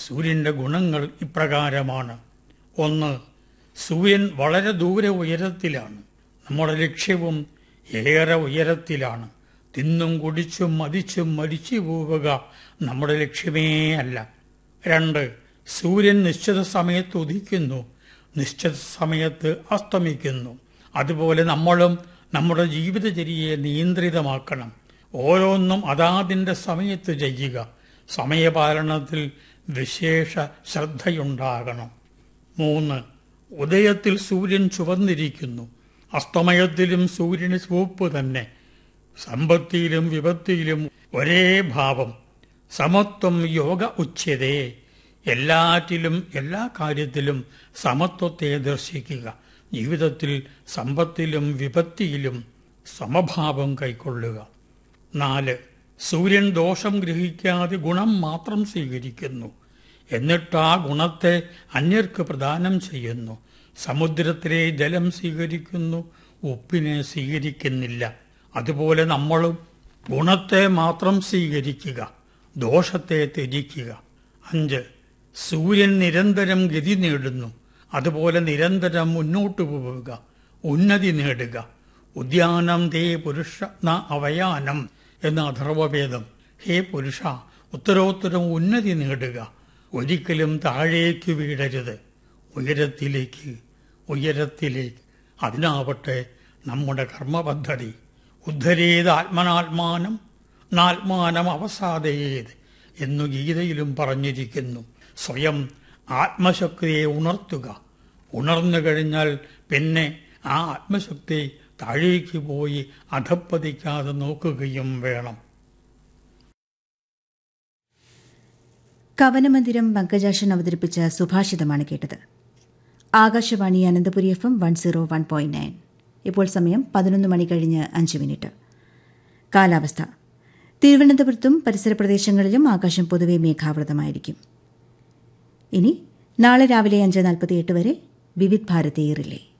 സൂര്യന്റെ ഗുണങ്ങൾ ഇപ്രകാരമാണ് ഒന്ന് സൂര്യൻ വളരെ ദൂരെ ഉയരത്തിലാണ് നമ്മുടെ ലക്ഷ്യവും ഏറെ ഉയരത്തിലാണ് തിന്നും കുടിച്ചും മതിച്ചും മരിച്ചു പോവുക നമ്മുടെ ലക്ഷ്യമേ അല്ല രണ്ട് സൂര്യൻ നിശ്ചിത സമയത്ത് ഉദിക്കുന്നു നിശ്ചിത സമയത്ത് അസ്തമിക്കുന്നു അതുപോലെ നമ്മളും നമ്മുടെ ജീവിതചര്യയെ നിയന്ത്രിതമാക്കണം ഓരോന്നും അതാതിൻ്റെ സമയത്ത് ചെയ്യുക സമയപാലനത്തിൽ വിശേഷ ശ്രദ്ധയുണ്ടാകണം മൂന്ന് ഉദയത്തിൽ സൂര്യൻ ചുവന്നിരിക്കുന്നു അസ്തമയത്തിലും സൂര്യന് ചുവപ്പ് തന്നെ സമ്പത്തിയിലും വിപത്തിയിലും ഒരേ ഭാവം സമത്വം യോഗ ഉച്യതേ എല്ലാറ്റിലും എല്ലാ കാര്യത്തിലും സമത്വത്തെ ദർശിക്കുക ജീവിതത്തിൽ സമ്പത്തിലും വിപത്തിയിലും സമഭാവം കൈക്കൊള്ളുക നാല് സൂര്യൻ ദോഷം ഗ്രഹിക്കാതെ ഗുണം മാത്രം സ്വീകരിക്കുന്നു എന്നിട്ട് ആ ഗുണത്തെ അന്യർക്ക് പ്രദാനം ചെയ്യുന്നു സമുദ്രത്തിലെ ജലം സ്വീകരിക്കുന്നു ഉപ്പിനെ സ്വീകരിക്കുന്നില്ല അതുപോലെ നമ്മളും ഗുണത്തെ മാത്രം സ്വീകരിക്കുക ദോഷത്തെ ത്യജിക്കുക അഞ്ച് സൂര്യൻ നിരന്തരം ഗതി നേടുന്നു അതുപോലെ നിരന്തരം മുന്നോട്ടു പോവുക ഉന്നതി നേടുക ഉദ്യാനം തേ പുരുഷ ന അവയാനം എന്ന അഥർവവേദം ഹേ പുരുഷ ഉത്തരോത്തരം ഉന്നതി നേടുക ഒരിക്കലും താഴേക്ക് വീഴരുത് ഉയരത്തിലേക്ക് ഉയരത്തിലേക്ക് അതിനാവട്ടെ നമ്മുടെ കർമ്മപദ്ധതി ഉദ്ധരേത് ആത്മനാത്മാനം നാത്മാനം അവസാദയേത് എന്നു ഗീതയിലും പറഞ്ഞിരിക്കുന്നു സ്വയം ആത്മശക്തിയെ ഉണർത്തുക ഉണർന്നു കഴിഞ്ഞാൽ പിന്നെ ആ ആത്മശക്തി താഴേക്ക് പോയി അധപ്പതിക്കാതെ നോക്കുകയും വേണം കവനമന്ദിരം പങ്കജാഷൻ അവതരിപ്പിച്ച സുഭാഷിതമാണ് കേട്ടത് Akashvani Ananthapuri F M one zero one point nine ഇപ്പോൾ സമയം പതിനൊന്ന് മണി കഴിഞ്ഞ് അഞ്ച് മിനിറ്റ് കാലാവസ്ഥ തിരുവനന്തപുരത്തും പരിസര പ്രദേശങ്ങളിലും ആകാശം പൊതുവെ മേഘാവൃതമായിരിക്കും ഇനി നാളെ രാവിലെ അഞ്ച് നാൽപ്പത്തിയെട്ട് വരെ വിവിധ് ഭാരതി റിലേ